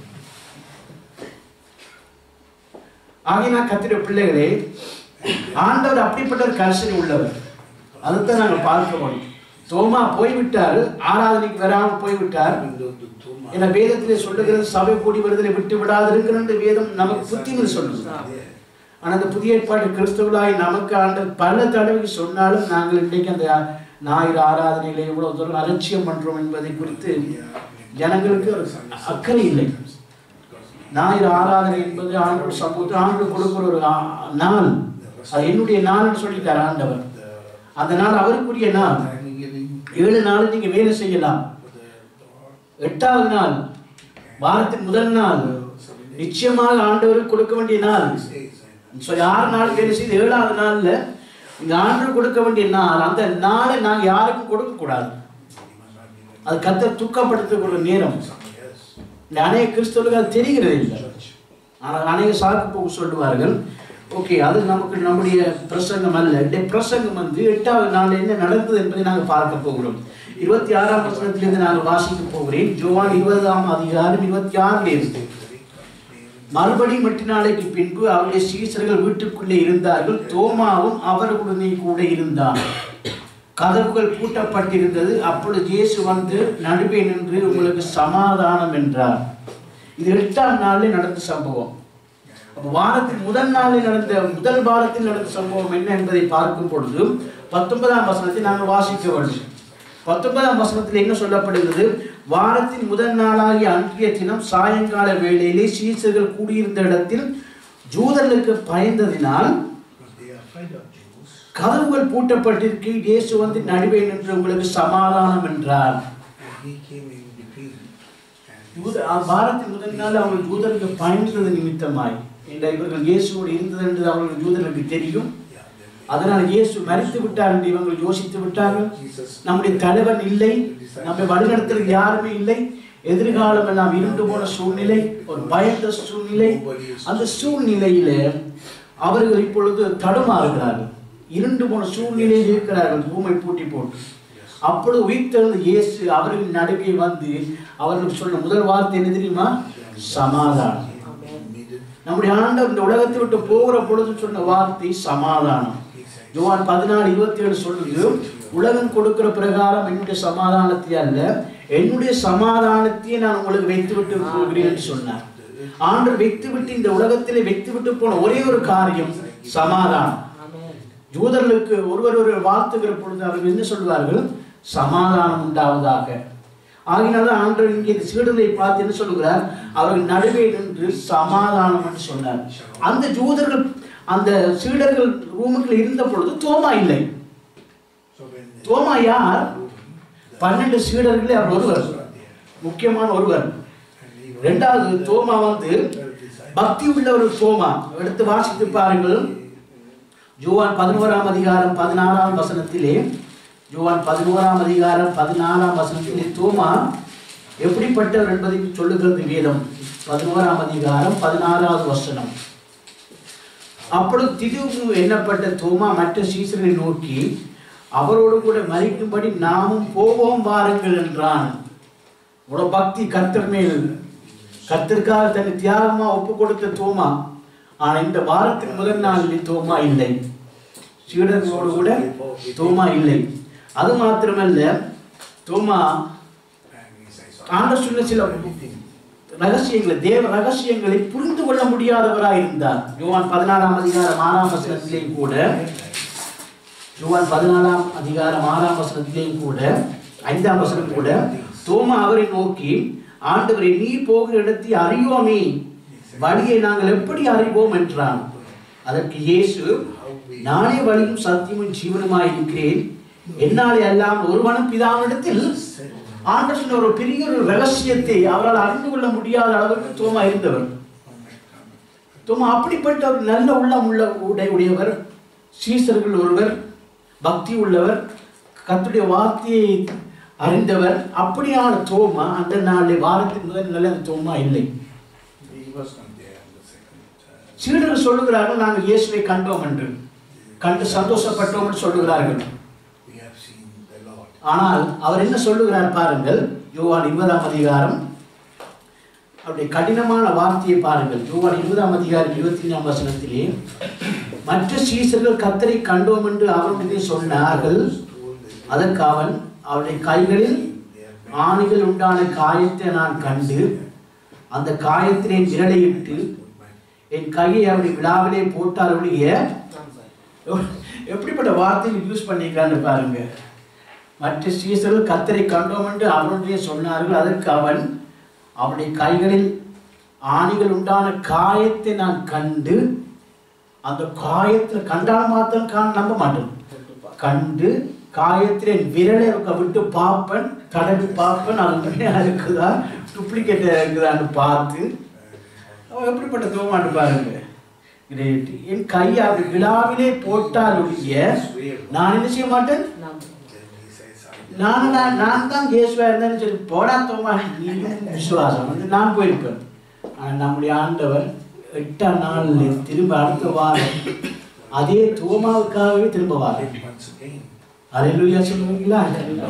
ஆகினா கத்திர பிள்ளைகளே ஆண்டவர் அப்படிப்பட்ட ஒரு கரிசனை உள்ளவர் அதைத்தான் நாங்கள் பார்க்கிறோம் தோமா போய்விட்டார் ஆராதனைக்கு வராமல் போய்விட்டார் என வேதத்திலே சொல்லுகிறது சபை கூடி வருதலை விட்டு விடாதிருக்கிற வேதம் நமக்கு புத்திமதி சொல்லுது ஆனால் அந்த புதிய ஏற்பாடு கிறிஸ்தவர்களாய் நமக்கு ஆண்டவர் பல தடவை சொன்னாலும் நாங்கள் இன்றைக்கு அந்த ஞாயிறு ஆராதனைகளை எவ்வளவு தூரம் அலட்சியம் பண்றோம் என்பதை குறித்து ஜனங்களுக்கு ஒரு அக்கறை இல்லை ஞாயிறு ஆராதனை என்பது ஆண்டோட சமூகத்தில் ஆண்டு கொடுக்கிற ஒரு ஆ- நாள் அது என்னுடைய நாள்னு சொல்லிட்டார் ஆண்டவர் அந்த நாள் அவருக்குரிய நாள் ஏழு நாள் நீங்க வேலை செய்யலாம் எட்டாவது நாள் வாரத்தின் முதல் நாள் நிச்சயமாக ஆண்டவருக்கு கொடுக்க வேண்டிய நாள் Six days. and- ஸோ யார் நாள் வேலை செய்து ஏழாவது நாள்ல இந்த ஆண்டு கொடுக்க வேண்டிய நாள் அந்த நாளை நாங்க யாருக்கும் கொடுக்க கூடாது He must not be like அது கத்தர் துக்கப்படுத்தக்கூடிய நேரம் somebody else. இந்த அநேக கிறிஸ்தவர்கள் அது தெரிகிறது இல்லை Church. ஆனால் அநேக சாக்கு போக்கு சொல்லுவார்கள் ஓகே அது நமக்கு நம்முடைய பிரசங்கம் அல்ல இந்த பிரசங்கம் வந்து எட்டாவது நாள் என்ன நடந்தது என்பதை நாங்கள் பார்க்க போகிறோம் இருபத்தி ஆறாம் வசனத்திலிருந்து நாங்கள் வாசிக்க போகிறேன் ஜோவான் இருபதாம் அதிகாரம் இருபத்தி ஆறுல இருந்து மறுபடியும் எட்டு நாளைக்கு பின்பு அவருடைய சீசர்கள் வீட்டுக்குள்ளே இருந்தார்கள் தோமாவும் அவர்களுடனே கூட இருந்தான் கதவுகள் பூட்டப்பட்டிருந்தது அப்பொழுது இயேசு வந்து நடுவே நின்று உங்களுக்கு சமாதானம் என்றார் இது எட்டாம் நாளில் நடந்த சம்பவம் அப்ப வாரத்தின் முதல் நாளில் நடந்த முதல் வாரத்தில் நடந்த சம்பவம் என்ன என்பதை பார்க்கும் பொழுது பத்தொன்பதாம் வசனத்தை நாங்கள் வாசிக்க வேண்டும் பத்தொன்பதாம் வசனத்தில் என்ன சொல்லப்படுகிறது வாரத்தின் முதல் நாளாகிய அன்றைய தினம் சாயங்கால வேளையிலே சீசர்கள் கூடியிருந்த இடத்தில் ஜூதர்களுக்கு பயந்ததினால் Because they are afraid of Jews. கதவுகள் பூட்டப்பட்டிருக்கு இயேசு வந்து நடுவே நின்று உங்களுக்கு சமாதானம் என்றார் And he came in between. And he யூத said, ஆ, வாரத்தின் முதல் நாள் அவங்க யூதருக்கு பயந்தது நிமித்தமாய் இந்த இவர்கள் இயேசுவோடு இருந்தது என்று அவர்கள் யூதர்களுக்கு தெரியும் yeah, then அதனால் இயேசு மறித்து விட்டார் என்று இவங்கள் யோசித்து விட்டார்கள் Jesus நம்முடைய தலைவன் இல்லை நம்மை வழிநடத்துறதுக்கு யாருமே இல்லை எதிர்காலம் எல்லாம் இருண்டு போன சூழ்நிலை ஒரு பயந்த சூழ்நிலை அந்த சூழ்நிலையில அவர்கள் இப்பொழுது தடுமாறுகிறார்கள் இருண்டு போன சூழ்நிலையில் இருக்கிறார்கள் பூமை பூட்டி போட்டு அப்பொழுது உயிர்த்தெழுந்த இயேசு அவர்கள் நடுவே வந்து அவர்களுக்கு சொன்ன முதல் வார்த்தை என்ன தெரியுமா சமாதானம் needed, நம்முடைய ஆண்டவர் இந்த உலகத்தை விட்டு போகிற பொழுது சொன்ன வார்த்தை சமாதானம் he said, யோவான் பதினாலு இருபத்தி ஏழு சொல்லுது உலகம் கொடுக்கிற பிரகாரம் என்னுடைய சமாதானத்தை அல்ல என்னுடைய சமாதானத்தையே நான் உங்களுக்கு வைத்து விட்டு போகிறேன் என்று சொன்னார் ஆண்டவர் வைத்து விட்டு இந்த உலகத்திலே வைத்து விட்டு போன ஒரே ஒரு காரியம் சமாதானம் யூதர்களுக்கு ஒருவர் ஒரு வாழ்த்துகிற பொழுது அவர்கள் என்ன சொல்வார்கள் சமாதானம் உண்டாவதாக ஆகினால ஆண்டவர் இங்கே இந்த சீடர்களை பார்த்து என்ன சொல்லுகிறார் அவர்கள் நடுவே நின்று சமாதானம் என்று சொன்னார் அந்த யூதர்கள் அந்த சீடர்கள் ரூமுக்குள்ள இருந்த பொழுது தோமா இல்லை So when the தோமா யார் பன்னெண்டு சீடர்களே அவர் ஒருவர் are there, முக்கியமான ஒருவர் and he was ரெண்டாவது தோமா வந்து twelve disciples. பக்தி உள்ள ஒரு தோமா எடுத்து வாசித்து பாருங்கள் ஜோவான் பதினோராம் அதிகாரம் பதினாறாம் வசனத்திலே ஜோவான் பதினோராம் அதிகாரம் பதினாறாம் வசனத்திலே தோமா எப்படிப்பட்டவர் என்பதை சொல்லுகிறது வேதம் பதினோராம் அதிகாரம் பதினாறாவது வசனம் அப்பொழுது திதுவு எண்ணப்பட்ட தோமா மற்ற சீசரை நோக்கி அவரோடு கூட மறிக்கும்படி நாமும் போவோம் வாருங்கள் என்றான் ஒரு பக்தி கர்த்தர் மேல் கர்த்தருக்காக தன்னை தியாகமா ஒப்பு கொடுத்த தோமா ஆனா இந்த வாரத்தின் முதல் நாளில் தோமா இல்லை சீடர்களோடு கூட தோமா இல்லை அது மாத்திரமல்ல தோமா And he says, ஆண்டவர் சொன்ன சில ரகசியங்களை தேவ ரகசியங்களை புரிந்து கொள்ள முடியாதவராய் இருந்தார் யோவான் பதினாறாம் அதிகாரம் ஆறாம் வசனத்திலேயும் கூட யோவான் பதினாலாம் அதிகாரம் ஆறாம் வசனத்திலேயும் கூட ஐந்தாம் வசனம் கூட தோமா அவரை நோக்கி ஆண்டவரை நீ போகிற இடத்தை அறியோமே வழியை நாங்கள் எப்படி அறிவோம் என்றான் அதற்கு இயேசு நானே வழியும் சத்தியமும் ஜீவனுமாய் இருக்கிறேன் என்னாலே எல்லாம் ஒருவனும் பிதாவிடத்தில் ஆண்டவர் சொன்ன ஒரு பெரிய ஒரு ரகசியத்தை அவரால் அறிந்து கொள்ள முடியாத அளவுக்கு தோமா இருந்தவர் தோமா அப்படிப்பட்ட ஒரு நல்ல உள்ளம் உள்ள உடை உடையவர் சீசர்கள் ஒருவர் பக்தி உள்ளவர் கர்த்தருடைய வார்த்தையை அறிந்தவர் அப்படியான தோமா அந்த நாளில் வாரத்தின் முதல் நாளில் அந்த தோமா இல்லை He was not there on the second. uh, சீடர்கள் சொல்லுகிறார்கள் நாங்கள் இயேசுவை கண்டோம் என்று கண்டு சந்தோஷப்பட்டோம் என்று சொல்லுகிறார்கள் We have seen the Lord. ஆனால் அவர் என்ன சொல்லுகிறார் பாருங்கள் யோவான் இருபதாம் அதிகாரம் அவருடைய கடினமான வார்த்தையை பாருங்கள் யோவான் இருபதாம் அதிகாரம் இருபத்தி நாலாம் வசனத்திலே மற்ற சீசர்கள் கத்தரை கண்டோம் என்று அவருடைய சொன்னார்கள் அதற்கு அவன் அவருடைய கைகளில் ஆணிகள் உண்டான காயத்தை நான் கண்டு அந்த காயத்திலே விரலையிட்டு என் கையை அவருடைய விழாவிலே போட்டால் ஒழிய எப்படிப்பட்ட வார்த்தையில் யூஸ் பண்ணிக்கிறான்னு பாருங்க மற்ற சீசர்கள் கத்தரை கண்டோம் என்று அவருடைய சொன்னார்கள் அதற்கு அவன் அவனுடைய கைகளில் ஆணிகள் உண்டான காயத்தை நான் கண்டு அந்த காயத்தில் கண்டால் மாத்திரம் காண நம்ப மாட்டேன் கண்டு காயத்திலே விரலை இருக்க விட்டு பார்ப்பேன் தடவி பார்ப்பேன் அது உண்மையா இருக்குதா டூப்ளிகேட் இருக்குதான்னு பார்த்து அவன் எப்படிப்பட்ட தோமான்னு பாருங்க Great. என் கையை அப்படி விழாவிலே போட்டால் ஒழிய நான் என்ன செய்ய மாட்டேன் நான் நான் நான் தான் இயேசுவா இருந்தேன்னு சொல்லி போடா தோமா நீயும் விசுவாசம் வந்து நான் போயிருப்பேன் ஆனால் நம்முடைய ஆண்டவர் எட்டாம் நாளில் திரும்ப அடுத்த வாரம் அதே தோமாவுக்காகவே திரும்ப வாரம் Once again. அலையிலுயா சொல்லுவீங்களா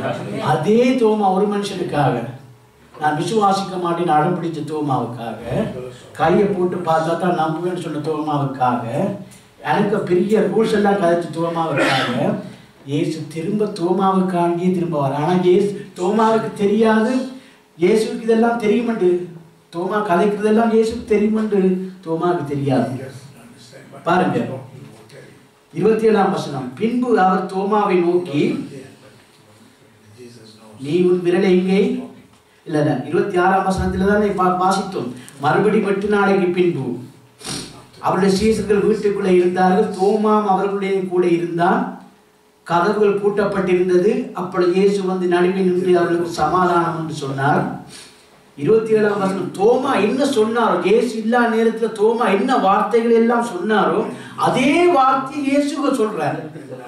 அதே தோமா ஒரு மனுஷனுக்காக நான் விசுவாசிக்க மாட்டேன் அடம் பிடிச்ச தோமாவுக்காக கையை போட்டு பார்த்தா தான் நம்புவேன்னு சொன்ன தோமாவுக்காக எனக்கு பெரிய ரூல்ஸ் எல்லாம் கதைச்ச தோமாவுக்காக இயேசு திரும்ப தோமாவுக்காண்டியே திரும்ப வர ஆனால் இயேசு தோமாவுக்கு தெரியாது இயேசுக்கு இதெல்லாம் தெரியுமென்று தோமா கதைக்கிறதெல்லாம் இயேசுக்கு தெரியுமென்று தோமாவுக்கு தெரியாது He doesn't understand. But பாருங்க. he will tell you. இருபத்தி ஏழாம் வசனம் பின்பு அவர் தோமாவை நோக்கி Yeah, but Jesus knows. நீ உன் விரலை இங்கே இல்ல இல்ல இருபத்தி ஆறாம் வசனத்துல தான் பா- வாசித்தோம் மறுபடி எட்டு நாளைக்கு பின்பு அவருடைய சீசர்கள் வீட்டுக்குள்ளே இருந்தார்கள் தோமாம் அவர்களுடைய கூட இருந்தான் கதவுகள் பூட்டப்பட்டிருந்தது அப்பொழுது இயேசு வந்து நடுவே நின்று அவர்களுக்கு சமாதானம் என்று சொன்னார் இருபத்தி ஏழாம் வசனம் தோமா என்ன சொன்னாரோ இயேசு இல்லா நேரத்துல தோமா என்ன வார்த்தைகள் எல்லாம் சொன்னாரோ அதே வார்த்தையை இயேசுக சொல்றாரு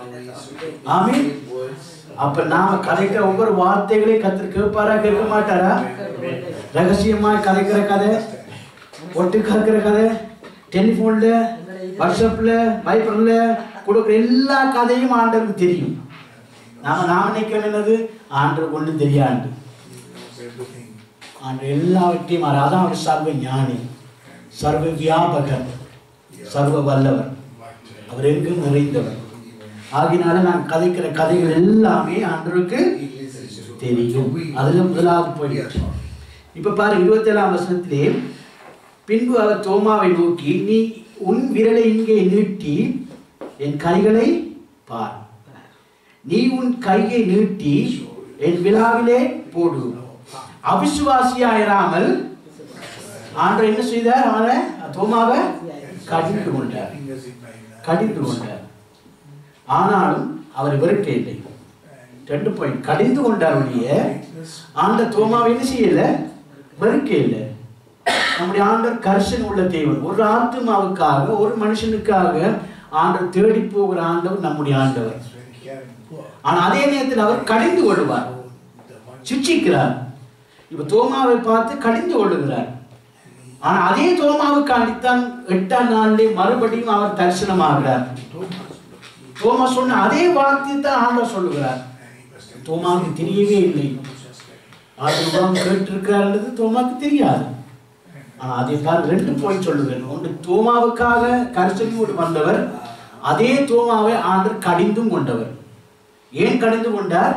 ஆமென். அப்ப நாம கதைக்கிற ஒவ்வொரு வார்த்தைகளையும் கத்து கேட்பாரா கேட்க மாட்டாரா ரகசியமா கதைக்கிற கதை ஒட்டு கற்கிற கதை டெலிஃபோன்ல வாட்ஸ்அப்ல பைபர்ல கொடுக்குற எல்லா கதையும் ஆண்டவருக்கு தெரியும் நாம நாம நினைக்கிறோம் என்னது ஆண்டவருக்கு ஒன்றும் தெரியாது He knows everything. ஆண்டு எல்லாவற்றையும் அறி- அதான் அவர் சர்வ ஞானி சர்வ வியாபகர் சர்வ வல்லவர் But uh, அவர் எங்கும் நிறைந்தவர் even ஆகினால நான் கதைக்கிற கதைகள் எல்லாமே ஆண்டவருக்கு he listens to தெரியும் we அதுல முதலாவது Yes, போயிடுச்சு Lord. இப்ப பாரு இருபத்தேழாம் வசனத்திலே பின்பு அவர் தோமாவை நோக்கி நீ உன் விரலை இங்கே நீட்டி என் கைகளை பார் நீ உன் கையை நீட்டி என் விழாவிலே போடு அவிசுவாசியாயிராமல் ஆண்டவர் என்ன செய்தார் அவனை தோமாவை கடிந்து கொண்டார் Fingers in my hand. கடிந்து கொண்டார் ஆனாலும் அவர் வெறுக்க இல்லை And ரெண்டு பாயிண்ட் கடிந்து கொண்டார் ஒழிய weakness, ஆண்ட தோமாவை என்ன செய்யல வெறுக்க இல்லை நம்முடைய ஆண்டவர் கர்ஷன் உள்ள தேவன் ஒரு ஆத்மாவுக்காக ஒரு மனுஷனுக்காக ஆண்டவர் தேடி போகிற ஆண்டவர் நம்முடைய ஆண்டவர் is very caring and poor. ஆனா அதே நேரத்தில் அவர் கடிந்து கொள்வார் So the one சிட்சிக்கிறார் இப்ப தோமாவை பார்த்து கடிந்து கொள்ளுகிறார் ஆனா அதே தோமாவுக்காண்டித்தான் எட்டாம் நாளிலே மறுபடியும் அவர் தரிசனமாகிறார் Thomas looked, he தோமா சொன்ன அதே வார்த்தையை தான் ஆண்டவர் சொல்லுகிறார் and he was telling தோமாவுக்கு தெரியவே இல்லை just like ஆசீர்வாதம் கேட்டிருக்கிறார்ன்றது தோமாவுக்கு தெரியாது ஆனா அதை தான் ரெண்டு பாயிண்ட் சொல்லுவேன் ஒன்று தோமாவுக்காக கரிசனையோடு வந்தவர் அதே தோமாவை ஆண்டர் கடிந்தும் கொண்டவர் ஏன் கடிந்து கொண்டார்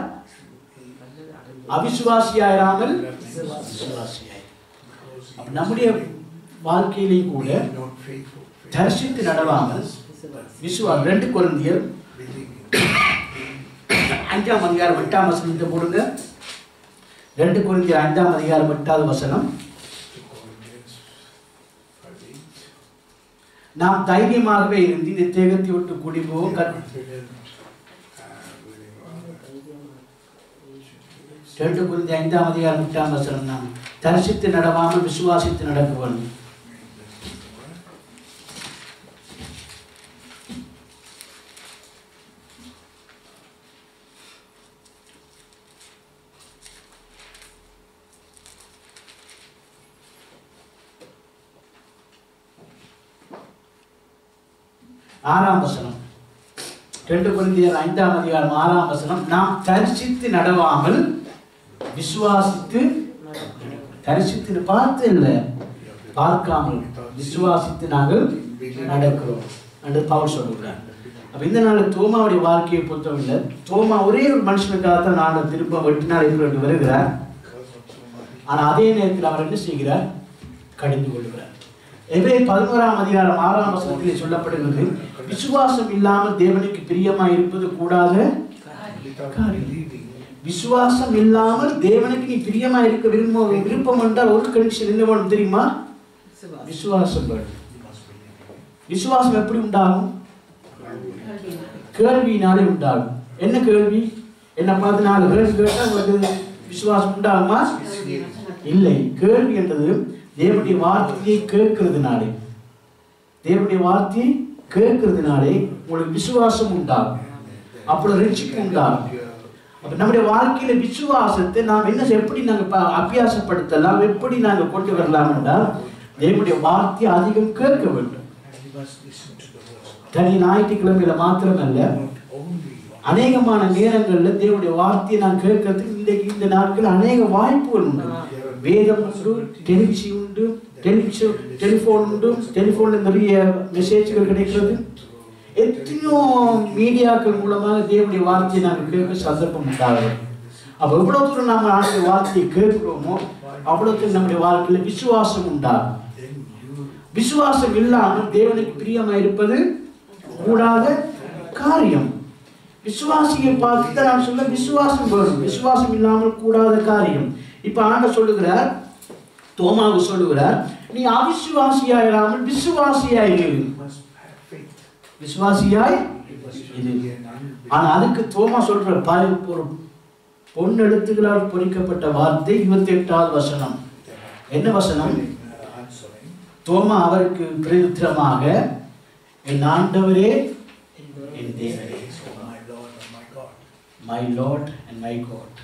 அவிசுவாசியாயிராமல் விசுவாசியாய் அப்ப நம்முடைய வாழ்க்கையிலேயும் கூட not faithful, faithful, தரிசித்து நடவாமல் விசுவா ரெண்டு குழந்தையர் believing. அஞ்சாம் அதிகாரம் எட்டாம் வசனத்தை போடுங்க ரெண்டு குழந்தையர் ஐந்தாம் அதிகாரம் எட்டாவது வசனம் To Corinthians five eight. நாம் தைரியமாகவே இருந்து இந்த தேகத்தை விட்டு கூடி போவோம் கத்- Confident, uh, willing, uh, ரெண்டு குறிஞ்சி ஐந்தாம் அதிகாரம் எட்டாம் வசனம் நாம் தரிசித்து நடவாமல் விசுவாசித்து நடக்குவன் ஆறாம் வசனம் ரெண்டு குருந்தியர் ஐந்தாம் அதிகாரம் ஆறாம் வசனம் நாம் தரிசித்து நடவாமல் விசுவாசித்து தரிசித்து பார்த்து இல்லை பார்க்காமல் விசுவாசித்து நாங்கள் நடக்கிறோம் என்று பவுல் சொல்லுகிறார் அப்ப இந்த நாள் தோமாவுடைய வாழ்க்கையை பொறுத்தவரை தோமா ஒரே ஒரு மனுஷனுக்காக தான் நான் திரும்ப வெட்டினார் என்று வருகிறார் because of so much. ஆனா அதே நேரத்தில் அவர் என்ன செய்கிறார் கடிந்து கொள்கிறார் எவே பதினோராம் அதிகாரம் ஆறாம் வசனத்திலே சொல்லப்படுகிறது விசுவாசம் இல்லாமல் தேவனுக்கு பிரியமா இருப்பது கூடாத Without காரியம். believing, விசுவாசம் இல்லாமல் தேவனுக்கு நீ பிரியமா இருக்க விரும்ப விருப்பம் என்றால் ஒரு கண்டிஷன் என்ன வேணும் தெரியுமா விசுவாசம் வேணும் you must believe. விசுவாசம் எப்படி உண்டாகும் கேள்வியினாலே உண்டாகும் என்ன கேள்வி என்ன பார்த்து நாலு கேள்வி கேட்டா உங்களுக்கு விசுவாசம் உண்டாகுமா இல்லை கேள்வி என்றது தேவனுடைய வார்த்தையை கேட்கறதுனாலே தேவனுடைய வார்த்தையை கேட்கறதுனாலே உங்களுக்கு விசுவாசம் உண்டாகும் அப்பொழுது ரட்சிப்பு உண்டாகும் அப்ப நம்முடைய வாழ்க்கையில விசுவாசத்தை நாம் என்ன செய்ய- எப்படி நாங்க ப- அபியாசப்படுத்தலாம் எப்படி நாங்க கொண்டு வரலாம் என்றால் தேவனுடைய வார்த்தையை அதிகம் கேட்க வேண்டும் And we must listen to the voice of God. தனி ஞாயிற்றுக்கிழமையில மாத்திரமல்ல Not only on அநேகமான நேரங்கள்ல தேவனுடைய வார்த்தையை நான் கேட்கறதுக்கு இன்றைக்கு இந்த நாட்கள் அநேக வாய்ப்புகள் உண்டு வேதம் உண்டு டெலிவிஷன் உண்டு டெலிவிஷன் டெலிஃபோன் உண்டு டெலிஃபோன்ல நிறைய மெசேஜ்கள் கிடைக்கிறது எத்தனையோ மீடியாக்கள் மூலமாக தேவனுடைய வார்த்தையை நாங்கள் கேட்க சந்தர்ப்பம் உண்டாகுது அப்போ எவ்வளவு தூரம் நாம ஆண்டுடைய வார்த்தையை கேட்கிறோமோ அவ்வளவு தூரம் நம்முடைய வாழ்க்கையில விசுவாசம் உண்டாகும் then you விசுவாசம் இல்லாமல் தேவனுக்கு பிரியமா இருப்பது கூடாத காரியம் விசுவாசியை பார்த்து தான் நான் சொல்ல விசுவாசம் வேணும் விசுவாசம் இல்லாமல் கூடாத காரியம் இப்ப ஆண்டவர் சொல்லுகிறார் தோமாவு சொல்லுகிறார் நீ அவிசுவாசியாயிராமல் விசுவாசியாயிரு must have faith. விசுவாசியாய் You must இது. be an unbeliever. ஆனா அதுக்கு தோமா சொல்ற ப- ஒரு பொன் எழுத்துக்களால் பொறிக்கப்பட்ட வார்த்தை இருபத்தி எட்டாவது வசனம் என்ன வசனம் Uh, answering. தோமா அவருக்கு பிரதித்திரமாக என் ஆண்டவரே என் தேவனே Oh my Lord and my God. My lord and my God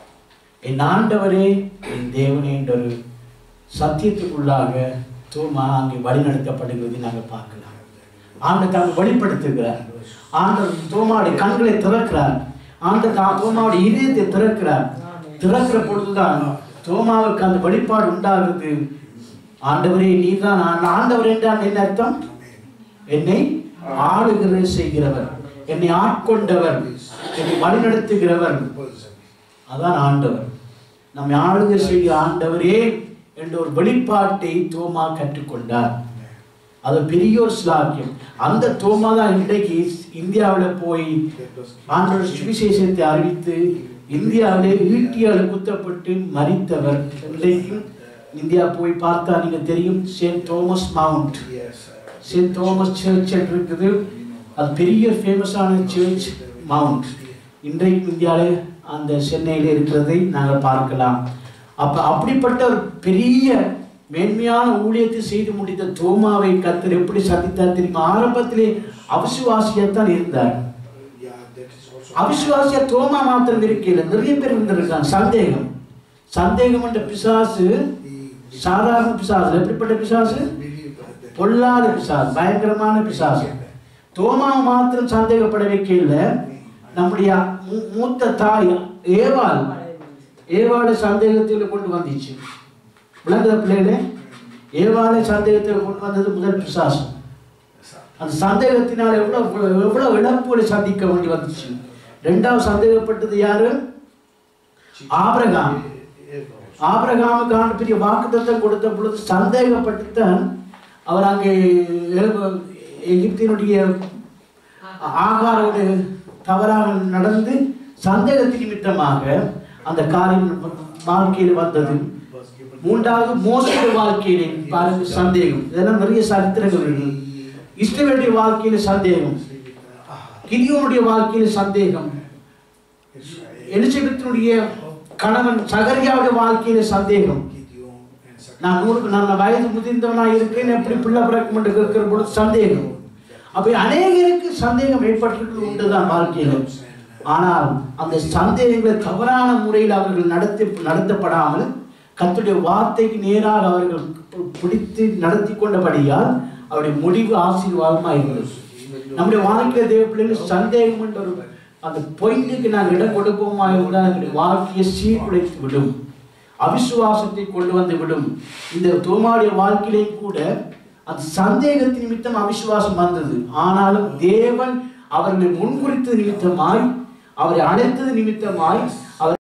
என் ஆண்டவரே என் தேவனே என்ற ஒரு சத்தியத்துக்குள்ளாக தோமா அங்கே வழிநடத்தப்படுகிறது நாங்கள் பார்க்கலாம் ஆண்டவர் தாங்க வெளிப்படுத்துகிறார் ஆண்டவர் தோமாவுடைய கண்களை திறக்கிறார் ஆண்டவர் தா- தோமாவுடைய இதயத்தை திறக்கிறார் திறக்கிற பொழுதுதான் தோமாவுக்கு அந்த வெளிப்பாடு உண்டாகுது ஆண்டவரே நீதான் ஆ- ஆண்டவர் என்றால் என்ன அர்த்தம் என்னை ஆளுகிற செய்கிறவர் என்னை ஆட்கொண்டவர் என்னை வழிநடத்துகிறவர் Person. அதான் ஆண்டவர் நம்மை ஆளுகை செய்கிற ஆண்டவரே என்ற ஒரு வெளிப்பாட்டை தோமா கற்றுக்கொண்டார் அது பெரிய ஒரு ஸ்லாக்கியம் அந்த தோமா தான் இன்றைக்கு இந்தியாவில் போய் That was ஆண்டவர் சுவிசேஷத்தை அறிவித்து இந்தியாவிலே ஈட்டியால் குத்தப்பட்டு மரித்தவர் இன்றைக்கும் இந்தியா போய் பார்த்தா நீங்க தெரியும் Saint Thomas Mount Yes. uh, Saint Thomas church இருக்குது அது பெரிய ஃபேமஸான சர்ச் மவுண்ட் இன்றைக்கு இந்தியாவில் அந்த சென்னையில் இருக்கிறதை நாங்கள் பார்க்கலாம் அப்ப அப்படிப்பட்ட ஒரு பெரிய மேன்மையான ஊழியத்தை செய்து முடித்த தோமாவை கத்தர் எப்படி சந்தித்தார் தெரியுமா ஆரம்பத்திலே அவிசுவாசியத்தான் இருந்தார் Yeah, that is also. அவிசுவாசிய தோமா மாத்திரம் இருக்கையில் நிறைய பேர் இருந்திருக்காங்க சந்தேகம் சந்தேகம் என்ற பிசாசு He சாதாரண பிசாசு எப்படிப்பட்ட பிசாசு believed that பொல்லாத பிசாசு பயங்கரமான பிசாசு தோமா மாத்திரம் சந்தேகப்பட வைக்கல நம்முடைய மூ- மூத்த தாய் ஏவாள் ஏவாளை சந்தேகத்தில் கொண்டு வந்துச்சு விளங்குத பிள்ளைகளே ஏவாளை சந்தேகத்தில் கொண்டு வந்தது முதல் பிசாசு அந்த சந்தேகத்தினால் எவ்வளவு எவ்வளவு இழப்புகளை சந்திக்க வேண்டி வந்துச்சு ரெண்டாவது சந்தேகப்பட்டது யாரு ஆபிரகாம் ஆபிரகாமுக்கு ஆண்டு பெரிய வாக்குத்தத்தம் கொடுத்த பொழுது சந்தேகப்பட்டுத்தான் அவர் அங்கே எ- எகிப்தினுடைய ஆகாரோடு தவறாக நடந்து சந்தேகத்தின் நிமித்தமாக அந்த காரியம் வாழ்க்கையில் வந்தது was given மூன்றாவது மோசடி வாழ்க்கையிலே பாருங்க சந்தேகம் இதெல்லாம் நிறைய சரித்திரங்கள் இருக்கு இஸ்ரவேலுடைய வாழ்க்கையில சந்தேகம் கிதியோனுடைய வாழ்க்கையில சந்தேகம் Israel, எலிசபெத்தினுடைய கணவன் சகரியாவுடைய வாழ்க்கையில சந்தேகம் Gideon, and Sakar. நான் நூறு நல்ல வயது முதிர்ந்தவனா இருக்கிறேன் எப்படி பிள்ளை பிறக்கும் என்று கேட்கிற பொழுது சந்தேகம் அப்ப அநேகருக்கு சந்தேகம் ஏற்பட்டிருக்கிறது உண்டுதான் வாழ்க்கையில ஆனால் அந்த சந்தேகங்களை தவறான முறையில் அவர்கள் நடத்தி நடத்தப்படாமல் கர்த்தருடைய வார்த்தைக்கு நேராக அவர்கள் பி- பிடித்து நடத்தி கொண்டபடியால் அவருடைய முடிவு ஆசீர்வாதமாக இருந்தது நம்முடைய வாழ்க்கையில தேவ பிள்ளைகள் சந்தேகம் என்ற ஒரு அந்த பொய்க்கு நாங்கள் இடம் கொடுப்போமா இருந்தால் எங்களுடைய வாழ்க்கையை சீர்குலைத்து விடும் அவிசுவாசத்தை கொண்டு வந்து விடும் இந்த தோமாவுடைய வாழ்க்கையிலையும் கூட அந்த சந்தேகத்தின் நிமித்தம் அவிசுவாசம் வந்தது ஆனாலும் தேவன் அவர்களை முன்குறித்தது நிமித்தமாய் அவரை அழைத்தது நிமித்தமாய் அவர்